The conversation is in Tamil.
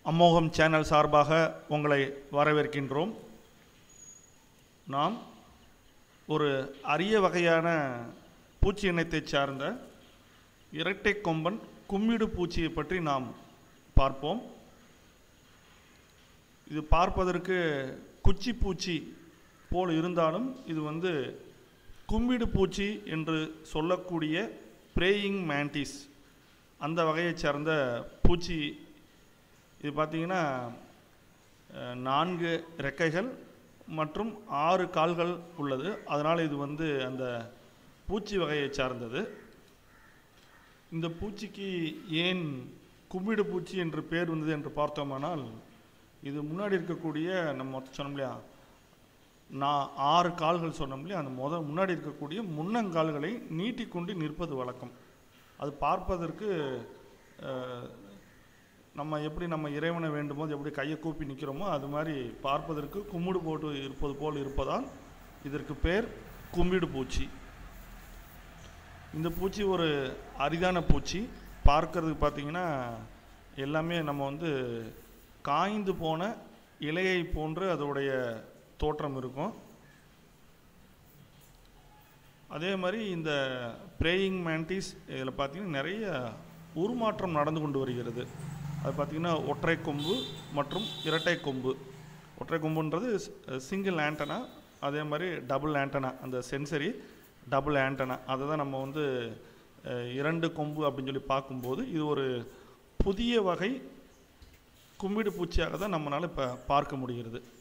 அமோகம் சேனல் சார்பாக உங்களை வரவேற்கின்றோம் நாம் ஒரு அரிய வகையான பூச்சி இனத்தைச் சார்ந்த இரட்டை கொம்பன் கும்மிடு பூச்சியை பற்றி நாம் பார்ப்போம் இது பார்ப்பதற்கு குச்சி பூச்சி போல் இருந்தாலும் இது வந்து கும்மிடு பூச்சி என்று சொல்லக்கூடிய பிரேயிங் மேண்டிஸ் அந்த வகையைச் சார்ந்த பூச்சி இது பார்த்தீங்கன்னா அஹ், நான்கு ரெக்கைகள் மற்றும் ஆறு கால்கள் உள்ளது அதனால் இது வந்து அந்த பூச்சி வகையைச் சார்ந்தது இந்த பூச்சிக்கு ஏன் கும்மிடு பூச்சி என்று பேர் வந்தது என்று பார்த்தோமானால் இது முன்னாடி இருக்கக்கூடிய நம்ம மொத்தம் சொன்னோம் இல்லையா நான் ஆறு கால்கள் சொன்னோம் இல்லையா அந்த முத முன்னாடி இருக்கக்கூடிய முன்னங்கால்களை நீட்டிக்கொண்டு நிற்பது வழக்கம் அது பார்ப்பதற்கு அஹ், நம்ம எப்படி நம்ம இறைவனை வேண்டும்போது எப்படி கையை கூப்பி நிற்கிறோமோ அது மாதிரி பார்ப்பதற்கு கும்மிடு போட்டு இருப்பது போல் இருப்பதால் இதற்கு பேர் கும்மிடு பூச்சி இந்த பூச்சி ஒரு அரிதான பூச்சி பார்க்கறதுக்கு பார்த்தீங்கன்னா எல்லாமே நம்ம வந்து காய்ந்து போன இலையை போன்று அதோடைய தோற்றம் இருக்கும் அதே மாதிரி இந்த பிரேயிங் மேண்டிஸ் இதில் பார்த்தீங்கன்னா நிறைய உருமாற்றம் நடந்து கொண்டு வருகிறது அது பார்த்தீங்கன்னா ஒற்றை கொம்பு மற்றும் இரட்டை கொம்பு ஒற்றை கொம்புன்றது சிங்கிள் ஆண்டனா அதே மாதிரி டபுள் ஆண்டனா அந்த சென்சரி டபுள் ஆண்டனா அதை தான் நம்ம வந்து அஹ், இரண்டு கொம்பு அப்படின்னு சொல்லி பார்க்கும்போது இது ஒரு புதிய வகை கும்மிடு பூச்சியாக தான் நம்மளால் இப்போ பார்க்க முடிகிறது